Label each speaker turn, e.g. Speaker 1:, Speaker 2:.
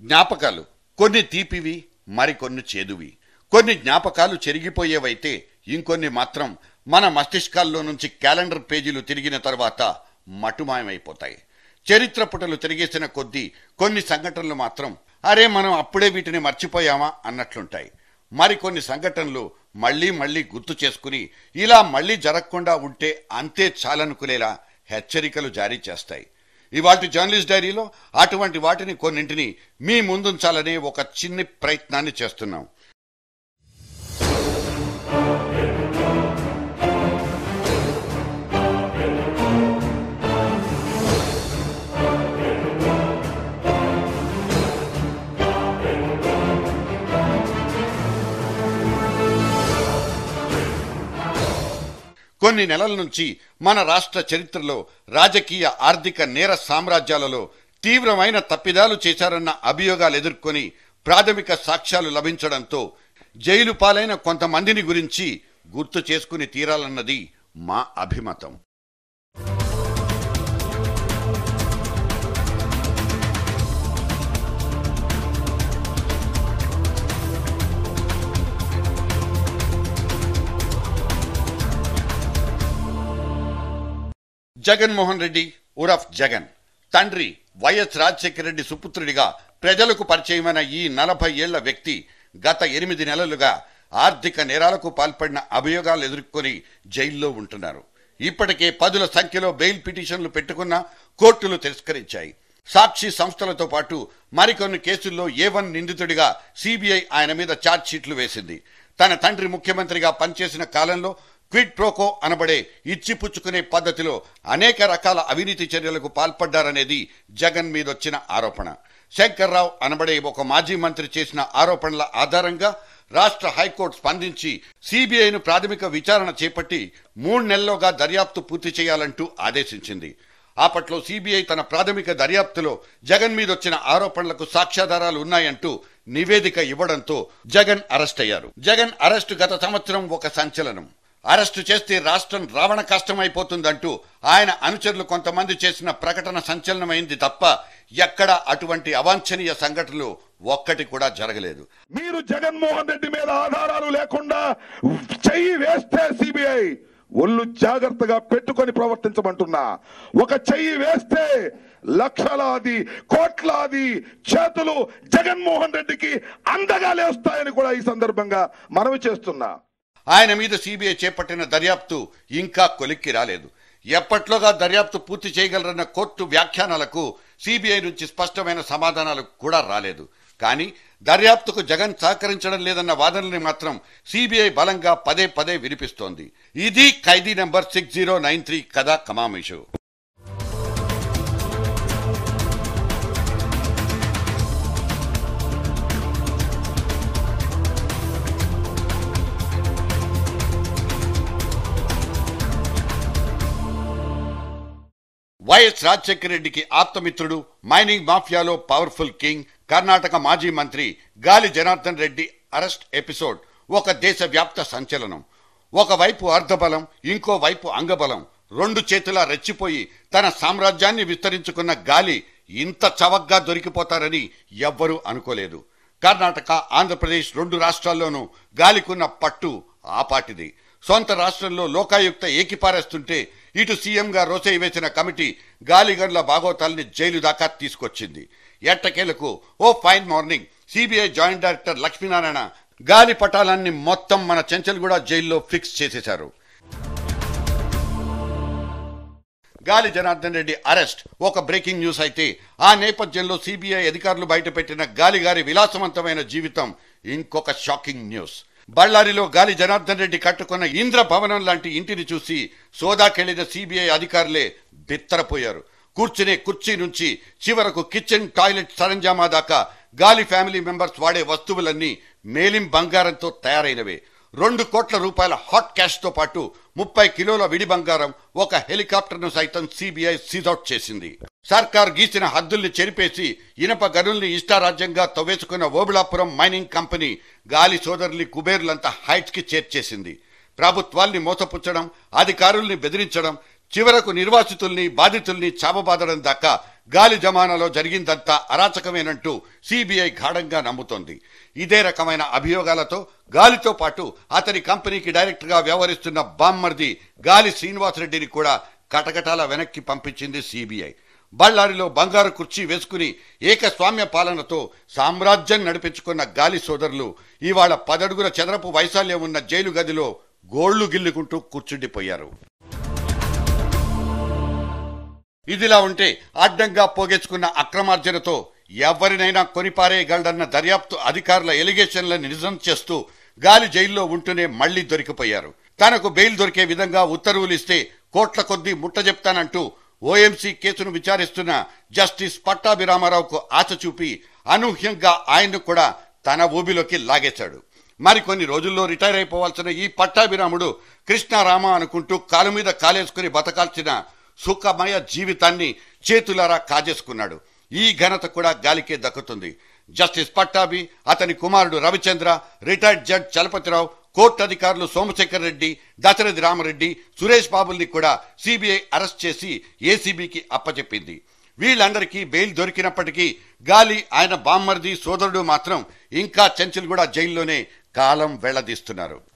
Speaker 1: జ్ఞాపకాలు కొన్ని తీపివి మరికొన్ని చేదువి కొన్ని జ్ఞాపకాలు చెరిగిపోయేవైతే ఇంకొన్ని మాత్రం మన మస్తిష్కాల్లో నుంచి క్యాలెండర్ పేజీలు తిరిగిన తర్వాత మటుమాయమైపోతాయి చరిత్ర పుటలు తిరిగేసిన కొద్దీ కొన్ని సంఘటనలు మాత్రం అరే మనం అప్పుడే వీటిని మర్చిపోయామా అన్నట్లుంటాయి మరికొన్ని సంఘటనలు మళ్ళీ మళ్ళీ గుర్తు చేసుకుని ఇలా మళ్ళీ జరగకుండా ఉంటే అంతే చాలనుకునేలా హెచ్చరికలు జారీ చేస్తాయి ఇవాటి జర్నలిస్ట్ డైరీలో అటువంటి వాటిని కొన్నింటిని మీ ముందుంచాలనే ఒక చిన్ని ప్రయత్నాన్ని చేస్తున్నాం కొన్ని నెలల నుంచి మన రాష్ట్ర చరిత్రలో రాజకీయ ఆర్థిక నేర సామ్రాజ్యాలలో తీవ్రమైన తప్పిదాలు చేశారన్న అభియోగాలు ఎదుర్కొని ప్రాథమిక సాక్ష్యాలు లభించడంతో జైలు పాలైన కొంతమందిని గురించి గుర్తు చేసుకుని తీరాలన్నది మా అభిమతం జగన్మోహన్ రెడ్డి ఉరఫ్ జగన్ తండ్రి వైఎస్ రాజశేఖర రెడ్డి సుపుత్రుడిగా ప్రజలకు పరిచయమైన ఈ నలభై ఏళ్ల వ్యక్తి గత ఎనిమిది నెలలుగా ఆర్థిక నేరాలకు పాల్పడిన అభియోగాలు ఎదుర్కొని జైల్లో ఉంటున్నారు ఇప్పటికే పదుల సంఖ్యలో బెయిల్ పిటిషన్లు పెట్టుకున్న కోర్టులు తిరస్కరించాయి సాక్షి సంస్థలతో పాటు మరికొన్ని కేసుల్లో ఏ వన్ నిందితుడిగా సిబిఐ ఆయన మీద ఛార్జ్ షీట్లు వేసింది తన తండ్రి ముఖ్యమంత్రిగా పనిచేసిన కాలంలో క్విడ్ ప్రోకో అనబడే ఇచ్చిపుచ్చుకునే పద్ధతిలో అనేక రకాల అవినీతి చర్యలకు పాల్పడ్డారనేది జగన్ మీదొచ్చిన ఆరోపణ శంకర్రావు అనబడే ఒక మాజీ మంత్రి చేసిన ఆరోపణల ఆధారంగా రాష్ట్ర హైకోర్టు స్పందించి సిబిఐను ప్రాథమిక విచారణ చేపట్టి మూడు నెలల్లోగా దర్యాప్తు పూర్తి చేయాలంటూ ఆదేశించింది అప్పట్లో సిబిఐ తన ప్రాథమిక దర్యాప్తులో జగన్ మీదొచ్చిన ఆరోపణలకు సాక్ష్యాధారాలు ఉన్నాయంటూ నివేదిక ఇవ్వడంతో జగన్ అరెస్ట్ అయ్యారు జగన్ అరెస్టు గత సంవత్సరం ఒక సంచలనం అరెస్టు చేస్తే రాష్ట్రం రావణ కష్టమైపోతుందంటూ ఆయన అనుచరులు కొంతమంది చేసిన ప్రకటన సంచలనమైంది తప్ప ఎక్కడ అటువంటి అవాంఛనీయ సంఘటనలు ఒక్కటి కూడా జరగలేదు
Speaker 2: మీరు జగన్మోహన్ రెడ్డి మీద ఆధారాలు లేకుండా చెయ్యి వేస్తే సిబిఐ ఒళ్ళు జాగ్రత్తగా పెట్టుకొని ప్రవర్తించమంటున్నా ఒక చెయ్యి వేస్తే లక్షలాది కోట్లాది చేతులు జగన్మోహన్ రెడ్డికి అందగా లేస్తాయని కూడా ఈ సందర్భంగా మనవి చేస్తున్నా
Speaker 1: ఆయన మీద సిబిఐ చేపట్టిన దర్యాప్తు ఇంకా కొలిక్కి రాలేదు ఎప్పట్లోగా దర్యాప్తు పూర్తి చేయగలరన్న కోర్టు వ్యాఖ్యానాలకు సిబిఐ నుంచి స్పష్టమైన సమాధానాలు కూడా రాలేదు కానీ దర్యాప్తుకు జగన్ సహకరించడం లేదన్న వాదనల్ని మాత్రం సిబిఐ బలంగా పదే పదే వినిపిస్తోంది ఇది ఖైదీ number six zero nine three కథా కమామిషు వైఎస్ రాజశేఖర రెడ్డికి ఆప్తమిత్రుడు మైనింగ్ మాఫియాలో పవర్ఫుల్ కింగ్ కర్ణాటక మాజీ మంత్రి గాలి జనార్దన్ రెడ్డి అరెస్ట్ ఎపిసోడ్ ఒక దేశవ్యాప్త సంచలనం ఒకవైపు అర్ధబలం ఇంకో వైపు అంగబలం రెండు చేతులా రెచ్చిపోయి తన సామ్రాజ్యాన్ని విస్తరించుకున్న గాలి ఇంత చవగ్గా దొరికిపోతారని ఎవ్వరూ అనుకోలేదు కర్ణాటక ఆంధ్రప్రదేశ్ రెండు రాష్ట్రాల్లోనూ గాలికున్న పట్టు ఆపాటిది సొంత రాష్ట్రంలో లోకాయుక్త ఏకిపారేస్తుంటే ఇటు సీఎంగా రోసై వేసిన కమిటీ గాలిగన్ల బాగోతాల్ని జైలు దాకా తీసుకొచ్చింది ఎట్టకేలకు oh fine morning CBI joint director Lakshminarayana Gali పటాలాన్ని మొత్తం మన చెంచల్గూడ జైల్లో ఫిక్స్ చేసేశారు గాలి జనార్దన్ రెడ్డి అరెస్ట్ ఒక బ్రేకింగ్ న్యూస్ అయితే ఆ నేపథ్యంలో సిబిఐ అధికారులు బయటపెట్టిన గాలి గారి విలాసవంతమైన జీవితం ఇంకొక షాకింగ్ న్యూస్ బళ్ళారిలో గాలి జనార్దన్ రెడ్డి కట్టుకున్న ఇంద్ర భవనం లాంటి ఇంటిని చూసి సోదాకెళ్లిన సిబిఐ అధికారులే బిత్తరపోయారు కూర్చునే కుర్చీ నుంచి చివరకు కిచెన్ టాయిలెట్ సరంజామా దాకా గాలి ఫ్యామిలీ మెంబర్స్ వాడే వస్తువులన్నీ మేలిం బంగారంతో తయారైనవే రెండు కోట్ల రూపాయల హాట్ క్యాష్ తో పాటు ముప్పై కిలోల విడి బంగారం ఒక హెలికాప్టర్ ను సైతం సిబిఐ సీజౌట్ చేసింది సర్కార్ గీసిన హద్దుల్ని చెరిపేసి ఇనప గనుల్ని ఇష్టారాజ్యంగా తవ్వేసుకున్న ఓబిళాపురం మైనింగ్ కంపెనీ గాలి సోదరుల్ని కుబేర్లంతా హైట్స్ కి చేర్చేసింది ప్రభుత్వాల్ని మోసపుచ్చడం అధికారుల్ని బెదిరించడం చివరకు నిర్వాసితుల్ని బాధితుల్ని చావబాదడం దాకా గాలి జమానాలో జరిగిందంతా అరాచకమేనంటూ సిబిఐ గాఢంగా నమ్ముతోంది ఇదే రకమైన అభియోగాలతో గాలితో పాటు అతని కంపెనీకి డైరెక్టర్గా వ్యవహరిస్తున్న బామ్మర్ది గాలి శ్రీనివాసరెడ్డిని కూడా కటకటాల వెనక్కి పంపించింది సిబిఐ బళ్ళారిలో బంగారు కుర్చీ వేసుకుని ఏకస్వామ్య పాలనతో సామ్రాజ్యం నడిపించుకున్న గాలి సోదరులు ఇవాళ పదడుగుల చదరపు వైశాల్యం ఉన్న జైలు గదిలో గోళ్లు గిల్లుకుంటూ కూర్చుండిపోయారు ఇదిలా ఉంటే అడ్డంగా పోగేసుకున్న అక్రమార్జనతో ఎవరినైనా కొనిపారేయగలడన్న దర్యాప్తు అధికారుల ఎలిగేషన్లను నిజం చేస్తూ గాలి జైల్లో ఉంటూనే మళ్లీ దొరికిపోయారు తనకు బెయిల్ దొరికే విధంగా ఉత్తర్వులు ఇస్తే కోట్ల కొద్దీ ముట్టజెప్తానంటూ ఓఎంసీ కేసును విచారిస్తున్న జస్టిస్ పట్టాభిరామారావుకు ఆశ చూపి అనూహ్యంగా ఆయన్ను కూడా తన ఊబిలోకి లాగేశాడు మరికొన్ని రోజుల్లో రిటైర్ అయిపోవాల్సిన ఈ పట్టాభిరాముడు కృష్ణారామ అనుకుంటూ కాలు మీద కాలేసుకుని బతకాల్సిన సుఖమయ జీవితాన్ని చేతులారా కాజేసుకున్నాడు ఈ ఘనత కూడా గాలికే దక్కుతుంది జస్టిస్ పట్టాభి అతని కుమారుడు Ravichandra retired judge Chalapathi Rao court అధికారులు సోమశేఖర్ రెడ్డి దశరథి రామరెడ్డి సురేష్ బాబుల్ని కూడా సిబిఐ అరెస్ట్ చేసి ఏసీబీకి అప్పచెప్పింది వీళ్ళందరికీ బెయిల్ దొరికినప్పటికీ గాలి ఆయన బామ్మర్ది సోదరుడు మాత్రం ఇంకా చెంచులు కూడా జైల్లోనే కాలం వెళ్లదీస్తున్నారు